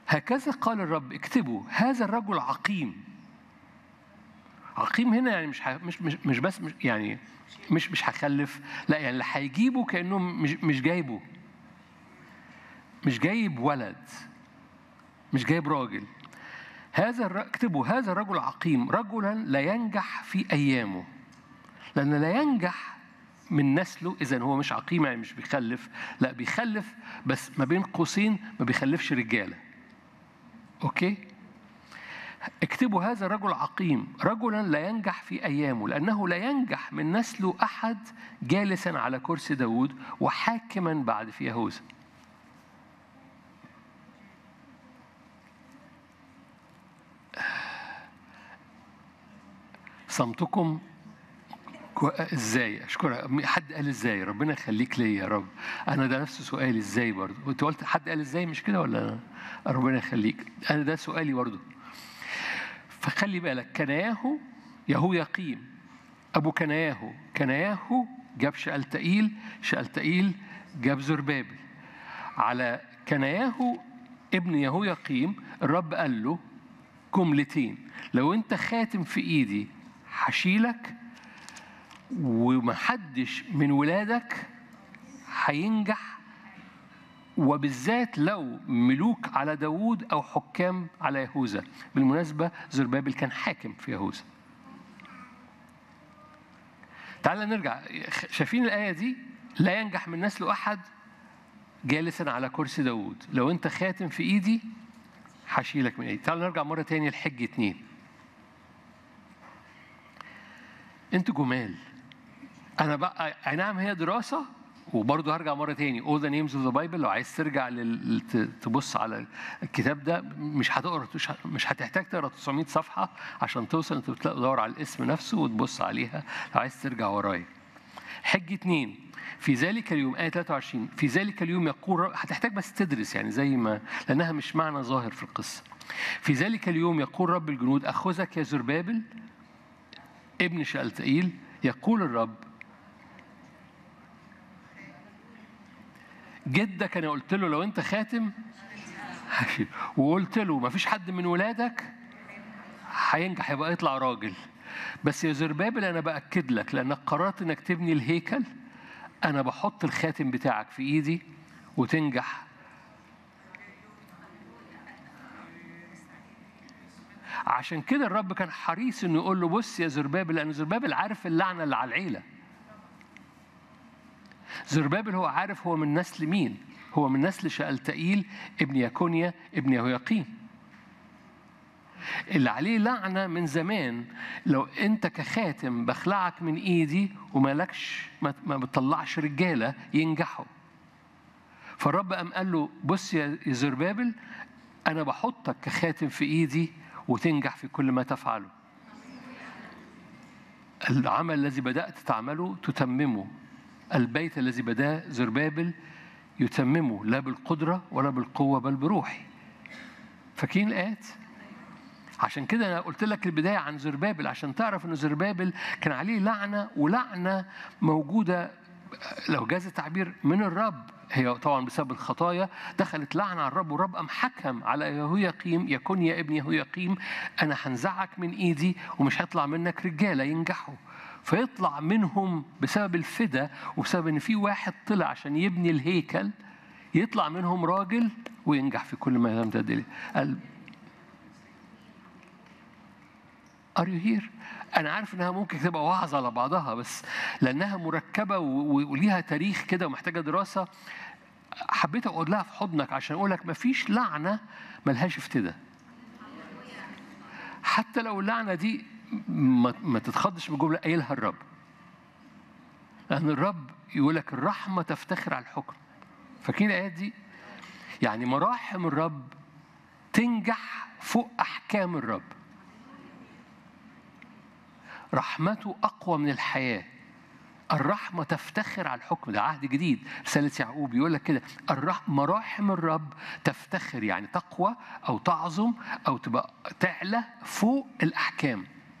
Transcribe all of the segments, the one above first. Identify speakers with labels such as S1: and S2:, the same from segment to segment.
S1: هكذا قال الرب اكتبوا هذا الرجل عقيم عقيم هنا يعني مش ح... مش مش مش بس مش يعني مش مش هخلف لا يعني اللي هيجيبه كانه مش مش جايبه مش جايب ولد مش جايب راجل هذا الر... اكتبوا هذا الرجل عقيم رجلا لا ينجح في ايامه لان لا ينجح من نسله اذا هو مش عقيم يعني مش بيخلف لا بيخلف بس ما بين قوسين ما بيخلفش رجاله اوكي اكتبوا هذا الرجل عقيم رجلا لا ينجح في ايامه لانه لا ينجح من نسله احد جالسا على كرسي داود وحاكما بعد في يهوذا صمتكم كو- ازاي اشكرك حد قال ازاي ربنا يخليك ليا يا رب انا ده نفس سؤالي ازاي برضه انت قلت حد قال ازاي مش كده ولا أنا؟ ربنا يخليك انا ده سؤالي برضه فخلي بالك كناياهو يهو يقيم ابو كناياهو كناياهو جاب شألتئيل شألتئيل جاب زربابل على كناياهو ابن يهو يقيم الرب قال له جملتين لو انت خاتم في ايدي هشيلك ومحدش من ولادك هينجح وبالذات لو ملوك على داوود أو حكام على يهوذا بالمناسبة زربابل كان حاكم في يهوذا تعال نرجع شايفين الآية دي لا ينجح من نسله أحد جالسا على كرسي داوود لو أنت خاتم في إيدي هشيلك من إيدي تعال نرجع مرة تانية الحج اتنين انتوا جمال انا بقى اي نعم هي دراسه وبرضه هرجع مره تاني all the names of the Bible لو عايز ترجع لل... ت- تبص على الكتاب ده مش هتقرا مش ه- مش هتحتاج تقرا 900 صفحه عشان توصل انت بتلاقي تدور على الاسم نفسه وتبص عليها لو عايز ترجع ورايا حج اتنين في ذلك اليوم آية 23 في ذلك اليوم يقول رب- هتحتاج بس تدرس يعني زي ما لأنها مش معنى ظاهر في القصة في ذلك اليوم يقول رب الجنود أخذك يا زربابل ابن شألتئيل يقول الرب جدك انا قلت له لو انت خاتم هشيل. وقلت له ما فيش حد من ولادك هينجح يبقى يطلع راجل بس يا زربابل انا باكد لك لانك قررت انك تبني الهيكل انا بحط الخاتم بتاعك في ايدي وتنجح عشان كده الرب كان حريص انه يقول له بص يا زربابل لان زربابل عارف اللعنه اللي على العيله زربابل هو عارف هو من نسل مين هو من نسل شألتئيل ابن يكونيا ابن يهوياقيم اللي عليه لعنة من زمان لو انت كخاتم بخلعك من ايدي ومالكش ما ما بتطلعش رجالة ينجحوا فالرب قام قال له بص يا يا زربابل انا بحطك كخاتم في ايدي وتنجح في كل ما تفعله العمل الذي بدأت تعمله تتممه البيت الذي بداه زربابل يتممه لا بالقدرة ولا بالقوة بل بروحي فاكرين الآيات؟ عشان كده أنا قلت لك البداية عن زربابل عشان تعرف إن زربابل كان عليه لعنة ولعنة موجودة لو جاز التعبير من الرب هي طبعا بسبب الخطايا دخلت لعنة على الرب والرب قام حكم على يهوياقيم يكون يا ابن يهوياقيم أنا هنزعك من إيدي ومش هيطلع منك رجالة ينجحوا فيطلع منهم بسبب الفدا وبسبب ان في واحد طلع عشان يبني الهيكل يطلع منهم راجل وينجح في كل ما يمتد اليه قال ار يو هير انا عارف انها ممكن تبقى وعظه على بعضها بس لانها مركبه و- و- وليها تاريخ كده ومحتاجه دراسه حبيت اقعد لها في حضنك عشان اقول لك مفيش لعنه ملهاش افتداء حتى لو اللعنه دي ما, ما تتخضش بجمله قايلها الرب لان الرب يقول لك الرحمه تفتخر على الحكم فاكرين الايات دي يعني مراحم الرب تنجح فوق احكام الرب رحمته اقوى من الحياه الرحمة تفتخر على الحكم ده عهد جديد رسالة يعقوب يقول لك كده الرح... مراحم الرب تفتخر يعني تقوى أو تعظم أو تبقى تعلى فوق الأحكام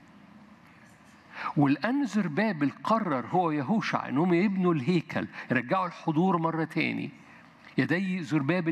S1: والآن زربابل قرر هو يهوشع انهم يبنوا الهيكل يرجعوا الحضور مره تاني يدي زربابل